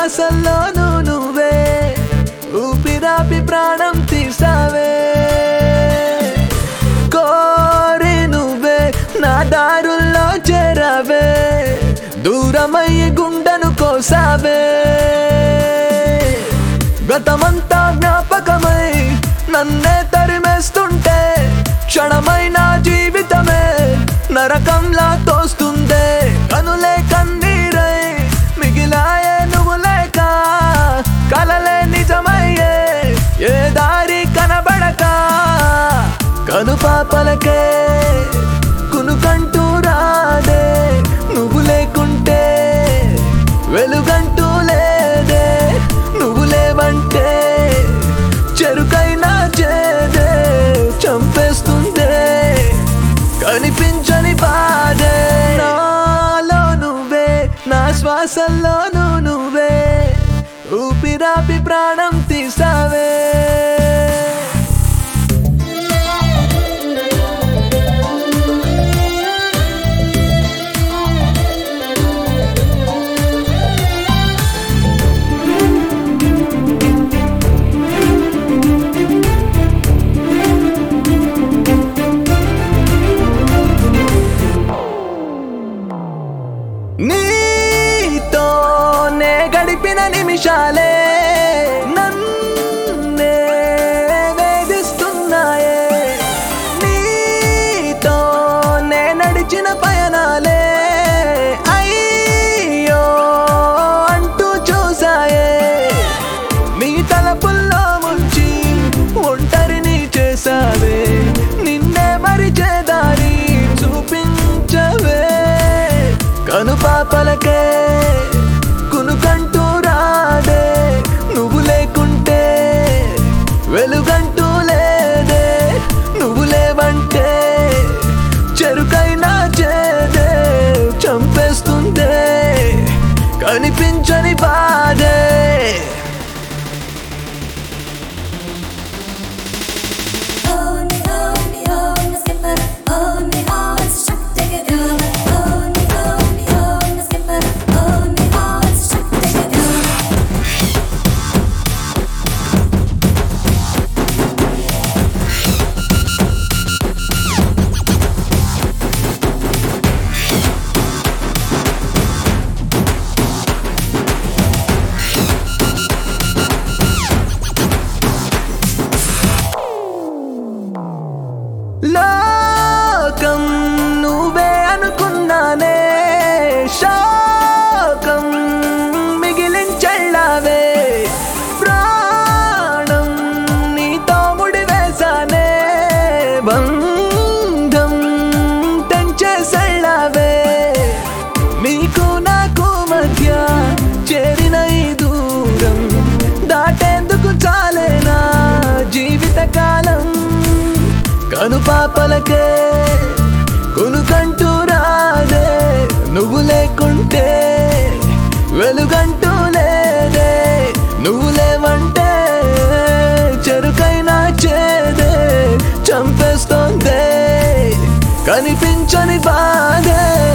శ్వాసల్లోనూ నువ్వే ఊపిరాపి ప్రాణం తీసావే కోరి నువ్వే నా దారుల్లో చేరావే దూరమయ్యి గుండెను కోసావే గతమంతా జ్ఞాపకమై నన్నే తరిమేస్తుంటే క్షణమైన జీవితమే నరకంలా తోస్తుందే కనులే కన్నీరై మిగిలాయే నువ్వు లేక కలలే నిజమయ్యే ఏ దారి కనబడక కనుపాపలకే కునుకంటూ రాదే నువ్వు లేకుంటే వెలుగంటూ లేదే నువ్వు లేవంటే చెరుకైనా చేదే చంపేస్తుందే కనిపించని బాధే నాలో నువ్వే నా శ్వాసల్లోనూ నువ్వే ఊపిరాపి ప్రాణం తీసావే నీతోనే గడిపిన నిమిషాలే నన్నే వేధిస్తున్నాయే నీతోనే నడిచిన పయనాలే అయ్యో అంటూ చూసాయే నీ తలపుల్లో ముంచి ఒంటరిని చేసావే నిన్నే మరిచే దారి చూపించవే కనుపాపలకే కునుకంటూ రాదే నువ్వు లేకుంటే వెలుగంటూ లేదే నువ్వు లేవంటే చెరుకైనా చేదే చంపేస్తుందే కనిపించని బాధే Oh me, oh me, oh the skipper. Oh me, oh it's a shock to get over. Oh me, oh me, oh the skipper. Oh me, oh it's a shock to get over. లోకం నువ్వే అనుకున్నానే శోకం మిగిలించెళ్ళావే ప్రాణం నీతో ముడివేశానే బంధం తెంచేసెళ్ళావే నీకు నాకు మధ్య చేరిన ఈ దూరం దాటేందుకు చాలేనా జీవితకాలం కనుపాపలకే కునుకంటూ రాదే నువ్వు లేకుంటే వెలుగంటూ లేదే నువ్వు లేవంటే చెరుకైనా చేదే చంపేస్తోందే కనిపించని బాధే